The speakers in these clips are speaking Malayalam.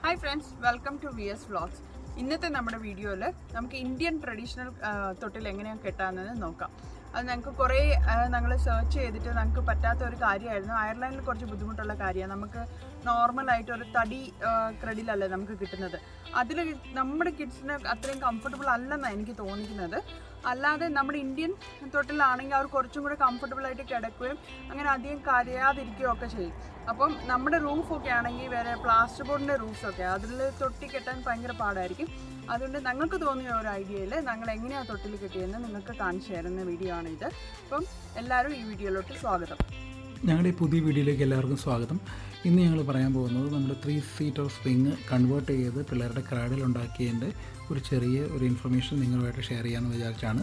hi friends welcome to V S vlogs ഇന്നത്തെ നമ്മുടെ വീഡിയോയിൽ നമുക്ക് ഇന്ത്യൻ ട്രഡീഷണൽ തൊട്ടിൽ എങ്ങനെയാണ് കെട്ടാമെന്ന് നോക്കാം അത് ഞങ്ങൾക്ക് കുറേ ഞങ്ങൾ സെർച്ച് ചെയ്തിട്ട് ഞങ്ങൾക്ക് പറ്റാത്ത ഒരു കാര്യമായിരുന്നു അയർലൻഡിൽ കുറച്ച് ബുദ്ധിമുട്ടുള്ള കാര്യമാണ് നമുക്ക് നോർമലായിട്ട് ഒരു തടി ക്രെഡിലല്ലേ നമുക്ക് കിട്ടുന്നത് അതിൽ നമ്മുടെ കിഡ്സിന് അത്രയും കംഫർട്ടബിൾ അല്ലെന്നാണ് എനിക്ക് തോന്നിക്കുന്നത് അല്ലാതെ നമ്മുടെ ഇന്ത്യൻ തൊട്ടിലാണെങ്കിൽ അവർ കുറച്ചും കൂടെ കംഫർട്ടബിൾ ആയിട്ട് കിടക്കുകയും അങ്ങനെ അധികം കരയാതിരിക്കുകയും ഒക്കെ ചെയ്യും അപ്പം നമ്മുടെ റൂഫൊക്കെ ആണെങ്കിൽ വേറെ പ്ലാസ്റ്റർ ബോർഡിൻ്റെ റൂഫൊക്കെ അതിൽ തൊട്ടി കെട്ടാൻ ഭയങ്കര പാടായിരിക്കും അതുകൊണ്ട് ഞങ്ങൾക്ക് തോന്നിയ ഒരു ഐഡിയയിൽ ഞങ്ങൾ എങ്ങനെയാണ് തൊട്ടിൽ കെട്ടിയതെന്ന് നിങ്ങൾക്ക് കാണിച്ചു തരുന്ന വീഡിയോ ആണ് ഇത് അപ്പം എല്ലാവരും ഈ വീഡിയോയിലോട്ട് സ്വാഗതം ഞങ്ങളുടെ ഈ പുതിയ വീഡിയോയിലേക്ക് എല്ലാവർക്കും സ്വാഗതം ഇന്ന് ഞങ്ങൾ പറയാൻ പോകുന്നത് നമ്മൾ ത്രീ സീറ്റർ സ്പ്രിങ് കൺവേർട്ട് ചെയ്ത് പിള്ളേരുടെ ക്രാഡിൽ ഉണ്ടാക്കിയതിൻ്റെ ഒരു ചെറിയ ഒരു ഇൻഫർമേഷൻ നിങ്ങളുമായിട്ട് ഷെയർ ചെയ്യാമെന്ന് വിചാരിച്ചാണ്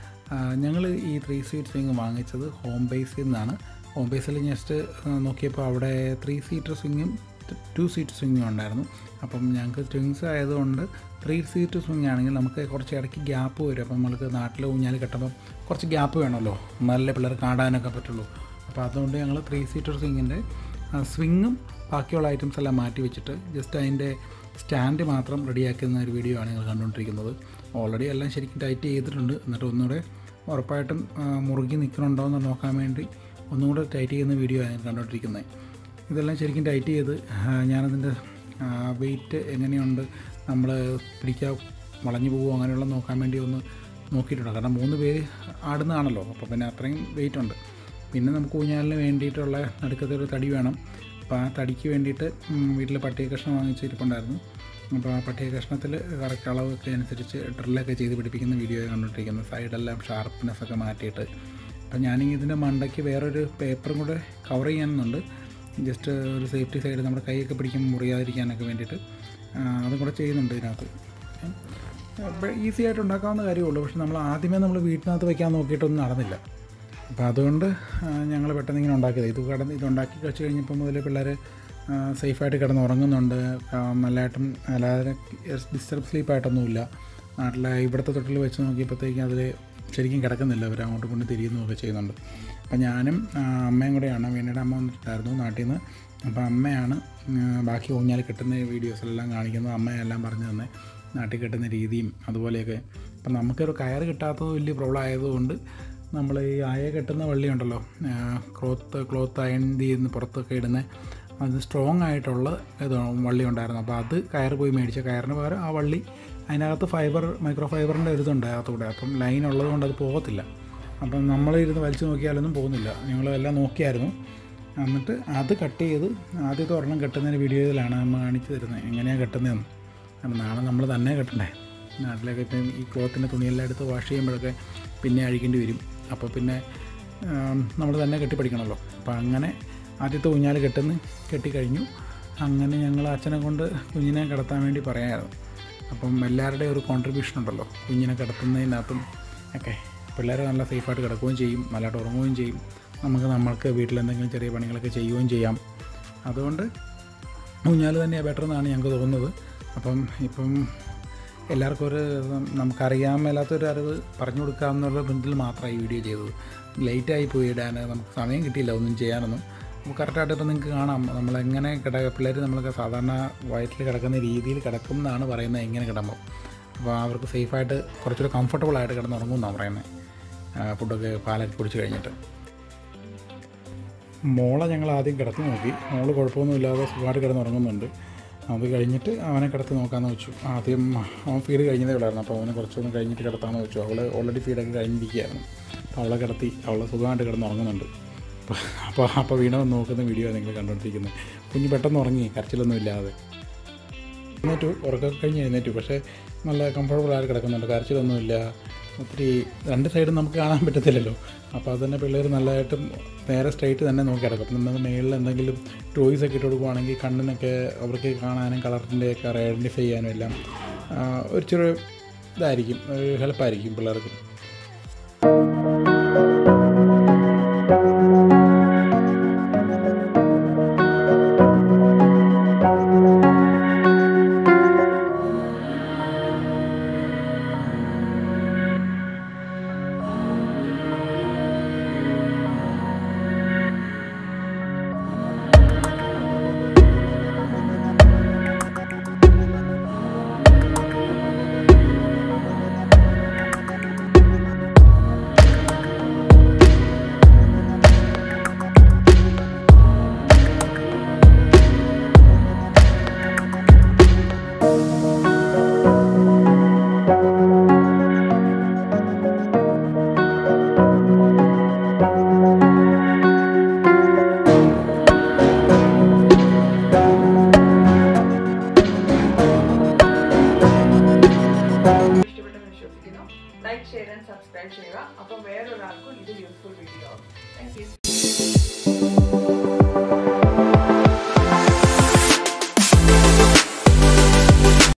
ഞങ്ങൾ ഈ ത്രീ സീറ്റ് സ്വിങ് വാങ്ങിച്ചത് ഹോം ബേസിൽ നിന്നാണ് ഹോം ബേസിൽ ജസ്റ്റ് നോക്കിയപ്പോൾ അവിടെ ത്രീ സീറ്റർ സ്വിങ്ങും ടു സീറ്റ് സ്വിങ്ങും ഉണ്ടായിരുന്നു അപ്പം ഞങ്ങൾക്ക് ട്വിങ്സ് ആയതുകൊണ്ട് ത്രീ സീറ്റ് സ്വിങ് ആണെങ്കിൽ നമുക്ക് കുറച്ച് ഇടയ്ക്ക് ഗ്യാപ്പ് വരും അപ്പം നമ്മൾക്ക് നാട്ടിൽ ഊഞ്ഞാൽ കെട്ടുമ്പം കുറച്ച് ഗ്യാപ്പ് വേണമല്ലോ നല്ല പിള്ളേർ കാണാനൊക്കെ പറ്റുള്ളൂ അപ്പോൾ അതുകൊണ്ട് ഞങ്ങൾ ത്രീ സീറ്റർ സ്വിങ്ങിൻ്റെ സ്വിങ്ങും ബാക്കിയുള്ള ഐറ്റംസ് എല്ലാം മാറ്റി വെച്ചിട്ട് ജസ്റ്റ് അതിൻ്റെ സ്റ്റാൻഡ് മാത്രം റെഡിയാക്കുന്ന ഒരു വീഡിയോ ആണ് നിങ്ങൾ കണ്ടുകൊണ്ടിരിക്കുന്നത് ഓൾറെഡി എല്ലാം ശരിക്കും ടൈറ്റ് ചെയ്തിട്ടുണ്ട് എന്നിട്ട് ഒന്നുകൂടെ ഉറപ്പായിട്ടും മുറുകി നിൽക്കണുണ്ടോ എന്ന് നോക്കാൻ വേണ്ടി ഒന്നുകൂടെ ടൈറ്റ് ചെയ്യുന്ന വീഡിയോ ആണ് കണ്ടുകൊണ്ടിരിക്കുന്നത് ഇതെല്ലാം ശരിക്കും ടൈറ്റ് ചെയ്ത് ഞാനതിൻ്റെ വെയിറ്റ് എങ്ങനെയുണ്ട് നമ്മൾ പിടിക്കാൻ വളഞ്ഞു പോകുമോ അങ്ങനെയുള്ള നോക്കാൻ വേണ്ടി ഒന്ന് നോക്കിയിട്ടുണ്ട് കാരണം മൂന്ന് പേര് ആടുന്നതാണല്ലോ അപ്പോൾ പിന്നെ അത്രയും വെയിറ്റ് ഉണ്ട് പിന്നെ നമുക്ക് ഊഞ്ഞാലിന് വേണ്ടിയിട്ടുള്ള നടുക്കത്തെ ഒരു തടി വേണം അപ്പോൾ ആ തടിക്ക് വേണ്ടിയിട്ട് വീട്ടിൽ പട്ടിക കഷ്ണം വാങ്ങിച്ചിരിപ്പുണ്ടായിരുന്നു അപ്പോൾ ആ പട്ടിക കഷ്ണത്തിൽ കറക്റ്റ് അളവൊക്കെ അനുസരിച്ച് ഡ്രില്ലൊക്കെ ചെയ്ത് പിടിപ്പിക്കുന്ന വീഡിയോ കണ്ടിട്ടിരിക്കുന്നത് സൈഡെല്ലാം ഷാർപ്പ്നെസ് ഒക്കെ മാറ്റിയിട്ട് അപ്പോൾ ഞാനിങ്ങനെ ഇതിൻ്റെ മണ്ടയ്ക്ക് വേറൊരു പേപ്പറും കൂടെ കവർ ചെയ്യാനുണ്ട് ജസ്റ്റ് ഒരു സേഫ്റ്റി സൈഡ് നമ്മുടെ കൈയൊക്കെ പിടിക്കുമ്പോൾ മുറിയാതിരിക്കാനൊക്കെ വേണ്ടിയിട്ട് അതും കൂടെ ചെയ്യുന്നുണ്ട് ഇതിനകത്ത് ഈസി ആയിട്ട് ഉണ്ടാക്കാവുന്ന കാര്യമുള്ളൂ പക്ഷെ നമ്മൾ ആദ്യമേ നമ്മൾ വീട്ടിനകത്ത് വയ്ക്കാൻ നോക്കിയിട്ടൊന്നും നടന്നില്ല അപ്പോൾ അതുകൊണ്ട് ഞങ്ങൾ പെട്ടെന്ന് ഇങ്ങനെ ഉണ്ടാക്കിയത് ഇത് കടന്ന് ഇത് ഉണ്ടാക്കി കഴിച്ച് കഴിഞ്ഞപ്പോൾ മുതൽ പിള്ളേർ സേഫായിട്ട് കിടന്ന് ഉറങ്ങുന്നുണ്ട് നല്ലതായിട്ടും അല്ലാതെ ഡിസ്റ്റർബ് സ്ലീപ്പായിട്ടൊന്നുമില്ല നാട്ടിലെ ഇവിടുത്തെ തൊട്ടിൽ വെച്ച് നോക്കിയപ്പോഴത്തേക്കും അതിൽ ശരിക്കും കിടക്കുന്നില്ല അവർ അങ്ങോട്ടും കൊണ്ട് തിരിയുന്നതൊക്കെ ചെയ്യുന്നുണ്ട് അപ്പം ഞാനും അമ്മയും കൂടെയാണ് വീണയുടെ അമ്മ വന്നിട്ടുണ്ടായിരുന്നു നാട്ടിൽ നിന്ന് അപ്പോൾ അമ്മയാണ് ബാക്കി ഊഞ്ഞാൽ കെട്ടുന്ന വീഡിയോസിലെല്ലാം കാണിക്കുന്നത് അമ്മയെല്ലാം പറഞ്ഞു തന്നെ നാട്ടിൽ കെട്ടുന്ന രീതിയും അതുപോലെയൊക്കെ അപ്പം നമുക്കൊരു കയറ് കിട്ടാത്തത് വലിയ പ്രോബ്ലം ആയതുകൊണ്ട് നമ്മൾ ഈ ആയ കെട്ടുന്ന വള്ളി ഉണ്ടല്ലോ ക്ലോത്ത് ക്ലോത്ത് അയൺ ചെയ്യുന്ന പുറത്തൊക്കെ ഇടുന്ന അത് സ്ട്രോങ് ആയിട്ടുള്ള ഇത് വള്ളി ഉണ്ടായിരുന്നു അപ്പോൾ അത് കയറ് പോയി മേടിച്ച കയറിന് പകരം ആ വള്ളി അതിനകത്ത് ഫൈബർ മൈക്രോ ഫൈബറിൻ്റെ ഒരു ഇതുണ്ട് അകത്തൂടെ അപ്പം ലൈൻ ഉള്ളത് കൊണ്ട് അത് പോകത്തില്ല അപ്പം നമ്മൾ ഇരുന്ന് വലിച്ചു നോക്കിയാലൊന്നും പോകുന്നില്ല ഞങ്ങളെല്ലാം നോക്കിയായിരുന്നു എന്നിട്ട് അത് കട്ട് ചെയ്ത് ആദ്യത്തെ ഒരെണ്ണം കെട്ടുന്നതിന് വീഡിയോയിലാണ് നമ്മൾ കാണിച്ചു തരുന്നത് എങ്ങനെയാണ് കെട്ടുന്നതെന്ന് കാരണം നാളെ നമ്മൾ തന്നെ കെട്ടണ്ടേ നാട്ടിലൊക്കെ ഇപ്പം ഈ ക്ലോത്തിൻ്റെ തുണിയെല്ലാം എടുത്ത് വാഷ് ചെയ്യുമ്പോഴൊക്കെ പിന്നെ അഴിക്കേണ്ടി വരും അപ്പോൾ പിന്നെ നമ്മൾ തന്നെ കെട്ടിപ്പടിക്കണമല്ലോ അപ്പോൾ അങ്ങനെ ആദ്യത്തെ ഊഞ്ഞാൽ കെട്ടുന്ന കെട്ടിക്കഴിഞ്ഞു അങ്ങനെ ഞങ്ങൾ അച്ഛനെ കൊണ്ട് കുഞ്ഞിനെ കിടത്താൻ വേണ്ടി പറയാമായിരുന്നു അപ്പം എല്ലാവരുടെയും ഒരു കോൺട്രിബ്യൂഷൻ ഉണ്ടല്ലോ കുഞ്ഞിനെ കിടത്തുന്നതിനകത്തും ഒക്കെ പിള്ളേർ നല്ല സേഫായിട്ട് കിടക്കുകയും ചെയ്യും നല്ലതായിട്ട് ഉറങ്ങുകയും ചെയ്യും നമുക്ക് നമ്മൾക്ക് വീട്ടിലെന്തെങ്കിലും ചെറിയ പണികളൊക്കെ ചെയ്യുകയും ചെയ്യാം അതുകൊണ്ട് ഊഞ്ഞാൽ തന്നെയാണ് ബെറ്റർ എന്നാണ് ഞങ്ങൾക്ക് തോന്നുന്നത് അപ്പം ഇപ്പം എല്ലാവർക്കും ഒരു നമുക്കറിയാൻ മേലാത്തൊരു അറിവ് പറഞ്ഞു കൊടുക്കാമെന്നുള്ള ബന്ധത്തിൽ മാത്രമാണ് ഈ വീഡിയോ ചെയ്തത് ലേറ്റായി പോയി ഇടാൻ നമുക്ക് സമയം കിട്ടിയില്ല ഒന്നും ചെയ്യാനൊന്നും കറക്റ്റായിട്ട് ഇപ്പോൾ നിങ്ങൾക്ക് കാണാം നമ്മളെങ്ങനെ കിട പിള്ളേർ നമ്മളൊക്കെ സാധാരണ വയറ്റിൽ കിടക്കുന്ന രീതിയിൽ കിടക്കും എന്നാണ് പറയുന്നത് എങ്ങനെ കിടമ്പോൾ അപ്പോൾ അവർക്ക് സേഫായിട്ട് കുറച്ചുകൂടെ കംഫർട്ടബിൾ ആയിട്ട് കിടന്ന് ഉറങ്ങുമെന്നാണ് പറയുന്നത് ഫുഡൊക്കെ പാലൊക്കെ കുടിച്ച് കഴിഞ്ഞിട്ട് മോളെ ഞങ്ങൾ ആദ്യം കിടത്തി നോക്കി മോള് കുഴപ്പമൊന്നുമില്ലാതെ സുഖമായിട്ട് കിടന്ന് ഉറങ്ങുന്നുണ്ട് അത് കഴിഞ്ഞിട്ട് അവനെ കിടത്തി നോക്കാമെന്ന് വെച്ചു ആദ്യം അവൻ ഫീഡ് കഴിഞ്ഞതേ ഉള്ളായിരുന്നു അപ്പോൾ അവനെ കുറച്ചൊന്നും കഴിഞ്ഞിട്ട് കിടത്താമെന്ന് വെച്ചു അവൾ ഓൾറെഡി ഫീഡൊക്കെ കഴിഞ്ഞിരിക്കുകയായിരുന്നു അപ്പോൾ അവളെ കിടത്തി അവളെ സുഖമായിട്ട് കിടന്ന് ഉറങ്ങുന്നുണ്ട് അപ്പോൾ അപ്പോൾ വീണ വന്ന് നോക്കുന്ന വീഡിയോ നിങ്ങൾ കണ്ടുകൊണ്ടിരിക്കുന്നത് കുഞ്ഞ് പെട്ടെന്ന് ഉറങ്ങി കരച്ചിലൊന്നും ഇല്ലാതെ എഴുന്നേറ്റു ഉറക്കം കഴിഞ്ഞ് എഴുന്നേറ്റു പക്ഷേ നല്ല കംഫർട്ടബിൾ ആയിട്ട് കിടക്കുന്നുണ്ട് കരച്ചിലൊന്നുമില്ല ഒത്തിരി രണ്ട് സൈഡും നമുക്ക് കാണാൻ പറ്റത്തില്ലല്ലോ അപ്പോൾ അത് തന്നെ പിള്ളേർ നല്ലതായിട്ടും നേരെ സ്ട്രൈറ്റ് തന്നെ നോക്കി കിടക്കും അപ്പം നമ്മൾ മേളിൽ എന്തെങ്കിലും ടോയ്സ് ഒക്കെ ഇട്ട് കൊടുക്കുവാണെങ്കിൽ കണ്ണിനൊക്കെ അവർക്ക് കാണാനും കളറിൻ്റെ ഒക്കെ ഐഡൻറ്റിഫൈ ചെയ്യാനും എല്ലാം ഒരു ചെറിയ ഇതായിരിക്കും ഒരു ഹെൽപ്പായിരിക്കും പിള്ളേർക്ക്